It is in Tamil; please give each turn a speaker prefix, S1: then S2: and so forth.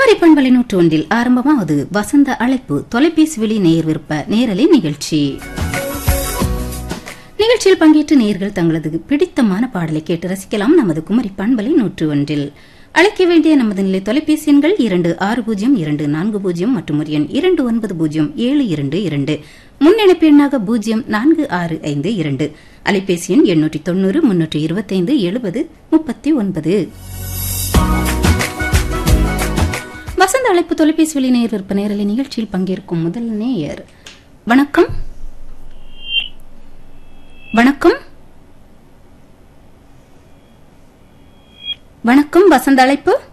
S1: குமரி பண்பலை நூற்று ஒன்றில் ஆரம்பமாவது வசந்த அழைப்பு தொலைபேசி வெளி நேர் விருப்ப நேரலை நிகழ்ச்சி நிகழ்ச்சியில் பங்கேற்று நேர்கள் தங்களது பிடித்தமான பாடலை கேட்டு ரசிக்கலாம் நமது குமரி பண்பலை நூற்று ஒன்றில் அழைக்க வேண்டிய நமது நிலை தொலைபேசி எண்கள் இரண்டு ஆறு பூஜ்ஜியம் இரண்டு நான்கு பூஜ்ஜியம் மற்றும் ஒரு எண் இரண்டு ஒன்பது பூஜ்ஜியம் ஏழு இரண்டு இரண்டு முன்னிணைப்பு எண்ணாக பூஜ்ஜியம் நான்கு ஆறு ஐந்து இரண்டு அலைபேசி எண் எண்ணூற்றி தொண்ணூறு முன்னூற்றி இருபத்தைந்து எழுபது முப்பத்தி ஒன்பது வசந்த அழைப்பு தொலைபேசி வழி நேர் விற்ப நேரலை நிகழ்ச்சியில் பங்கேற்கும் முதல் நேயர் வணக்கம் வணக்கம் வணக்கம் வசந்த அழைப்பு